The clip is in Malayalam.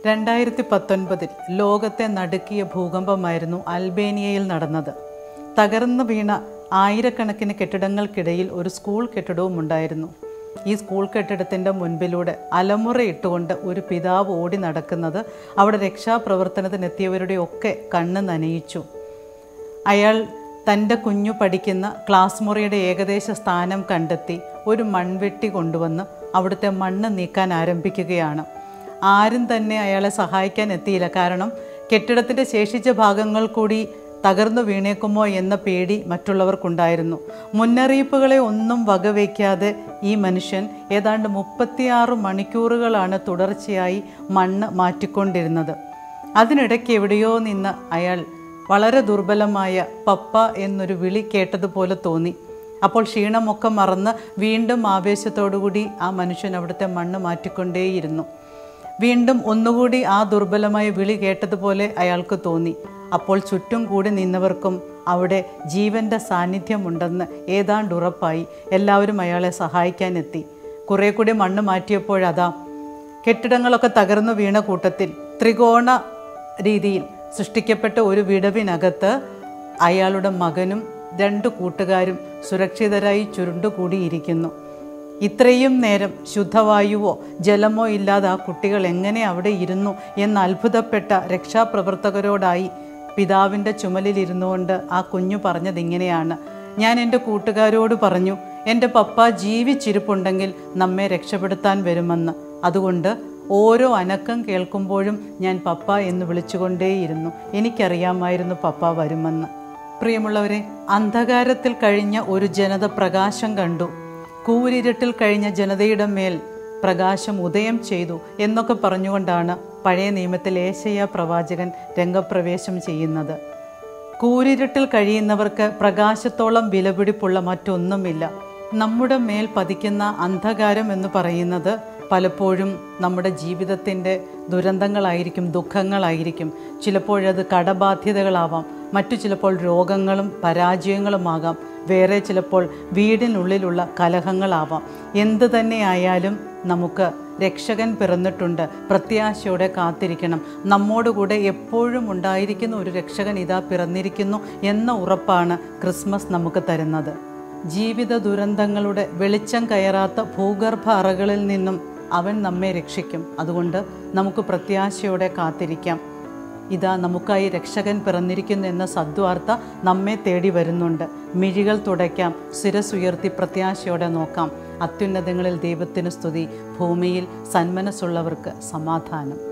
രണ്ടായിരത്തി പത്തൊൻപതിൽ ലോകത്തെ നടുക്കിയ ഭൂകമ്പമായിരുന്നു അൽബേനിയയിൽ നടന്നത് തകർന്നു വീണ ആയിരക്കണക്കിന് കെട്ടിടങ്ങൾക്കിടയിൽ ഒരു സ്കൂൾ കെട്ടിടവും ഉണ്ടായിരുന്നു ഈ സ്കൂൾ കെട്ടിടത്തിൻ്റെ മുൻപിലൂടെ അലമുറയിട്ടുകൊണ്ട് ഒരു പിതാവ് ഓടി നടക്കുന്നത് അവിടെ രക്ഷാപ്രവർത്തനത്തിനെത്തിയവരുടെ ഒക്കെ കണ്ണ് നനയിച്ചു അയാൾ തൻ്റെ കുഞ്ഞു പഠിക്കുന്ന ക്ലാസ് മുറിയുടെ ഏകദേശ സ്ഥാനം കണ്ടെത്തി ഒരു മൺവെട്ടി കൊണ്ടുവന്ന് അവിടുത്തെ മണ്ണ് നീക്കാൻ ആരംഭിക്കുകയാണ് ആരും തന്നെ അയാളെ സഹായിക്കാൻ എത്തിയില്ല കാരണം കെട്ടിടത്തിൻ്റെ ശേഷിച്ച ഭാഗങ്ങൾ കൂടി തകർന്നു വീണേക്കുമോ എന്ന പേടി മറ്റുള്ളവർക്കുണ്ടായിരുന്നു മുന്നറിയിപ്പുകളെ ഒന്നും വകവയ്ക്കാതെ ഈ മനുഷ്യൻ ഏതാണ്ട് മുപ്പത്തിയാറ് മണിക്കൂറുകളാണ് തുടർച്ചയായി മണ്ണ് മാറ്റിക്കൊണ്ടിരുന്നത് അതിനിടയ്ക്ക് എവിടെയോ നിന്ന് അയാൾ വളരെ ദുർബലമായ പപ്പ എന്നൊരു വിളി കേട്ടതുപോലെ തോന്നി അപ്പോൾ ക്ഷീണമൊക്കെ മറന്ന് വീണ്ടും ആവേശത്തോടുകൂടി ആ മനുഷ്യൻ അവിടുത്തെ മണ്ണ് മാറ്റിക്കൊണ്ടേയിരുന്നു വീണ്ടും ഒന്നുകൂടി ആ ദുർബലമായ വിളി കേട്ടതുപോലെ അയാൾക്ക് തോന്നി അപ്പോൾ ചുറ്റും കൂടി നിന്നവർക്കും അവിടെ ജീവൻ്റെ സാന്നിധ്യമുണ്ടെന്ന് ഏതാണ്ട് ഉറപ്പായി എല്ലാവരും അയാളെ സഹായിക്കാനെത്തി കുറേ കൂടി മണ്ണ് മാറ്റിയപ്പോഴതാ കെട്ടിടങ്ങളൊക്കെ തകർന്നു വീണ കൂട്ടത്തിൽ ത്രികോണ രീതിയിൽ സൃഷ്ടിക്കപ്പെട്ട ഒരു വിടവിനകത്ത് അയാളുടെ മകനും രണ്ട് കൂട്ടുകാരും സുരക്ഷിതരായി ചുരുണ്ടുകൂടിയിരിക്കുന്നു ഇത്രയും നേരം ശുദ്ധവായുവോ ജലമോ ഇല്ലാതെ ആ കുട്ടികൾ എങ്ങനെ അവിടെ ഇരുന്നു എന്ന് അത്ഭുതപ്പെട്ട രക്ഷാപ്രവർത്തകരോടായി പിതാവിൻ്റെ ചുമലിലിരുന്നുകൊണ്ട് ആ കുഞ്ഞു പറഞ്ഞത് ഇങ്ങനെയാണ് ഞാൻ എൻ്റെ കൂട്ടുകാരോട് പറഞ്ഞു എൻ്റെ പപ്പ ജീവിച്ചിരിപ്പുണ്ടെങ്കിൽ നമ്മെ രക്ഷപ്പെടുത്താൻ വരുമെന്ന് അതുകൊണ്ട് ഓരോ അനക്കം കേൾക്കുമ്പോഴും ഞാൻ പപ്പ എന്ന് വിളിച്ചുകൊണ്ടേയിരുന്നു എനിക്കറിയാമായിരുന്നു പപ്പ വരുമെന്ന് പ്രിയമുള്ളവരെ അന്ധകാരത്തിൽ കഴിഞ്ഞ ഒരു ജനത പ്രകാശം കണ്ടു കൂരിരുട്ടിൽ കഴിഞ്ഞ ജനതയുടെ മേൽ പ്രകാശം ഉദയം ചെയ്തു എന്നൊക്കെ പറഞ്ഞുകൊണ്ടാണ് പഴയ നിയമത്തിൽ ഏശയ പ്രവാചകൻ രംഗപ്രവേശം ചെയ്യുന്നത് കൂരിരുട്ടിൽ കഴിയുന്നവർക്ക് പ്രകാശത്തോളം വിലപിടിപ്പുള്ള മറ്റൊന്നുമില്ല നമ്മുടെ മേൽ പതിക്കുന്ന അന്ധകാരം എന്ന് പറയുന്നത് പലപ്പോഴും നമ്മുടെ ജീവിതത്തിൻ്റെ ദുരന്തങ്ങളായിരിക്കും ദുഃഖങ്ങളായിരിക്കും ചിലപ്പോഴത് കടബാധ്യതകളാവാം മറ്റു ചിലപ്പോൾ രോഗങ്ങളും പരാജയങ്ങളുമാകാം വേറെ ചിലപ്പോൾ വീടിനുള്ളിലുള്ള കലഹങ്ങളാവാം എന്തു തന്നെയായാലും നമുക്ക് രക്ഷകൻ പിറന്നിട്ടുണ്ട് പ്രത്യാശയോടെ കാത്തിരിക്കണം നമ്മോടുകൂടെ എപ്പോഴും ഉണ്ടായിരിക്കുന്ന ഒരു രക്ഷകൻ ഇതാ പിറന്നിരിക്കുന്നു എന്ന ഉറപ്പാണ് ക്രിസ്മസ് നമുക്ക് തരുന്നത് ജീവിത ദുരന്തങ്ങളുടെ വെളിച്ചം കയറാത്ത ഭൂഗർഭ അറകളിൽ നിന്നും അവൻ നമ്മെ രക്ഷിക്കും അതുകൊണ്ട് നമുക്ക് പ്രത്യാശയോടെ കാത്തിരിക്കാം ഇതാ നമുക്കായി രക്ഷകൻ പിറന്നിരിക്കുന്നു എന്ന സദ്വാർത്ത നമ്മെ തേടി വരുന്നുണ്ട് മിഴികൾ തുടയ്ക്കാം ശിരസുയർത്തി പ്രത്യാശയോടെ നോക്കാം അത്യുന്നതങ്ങളിൽ ദൈവത്തിന് സ്തുതി ഭൂമിയിൽ സന്മനസ്സുള്ളവർക്ക് സമാധാനം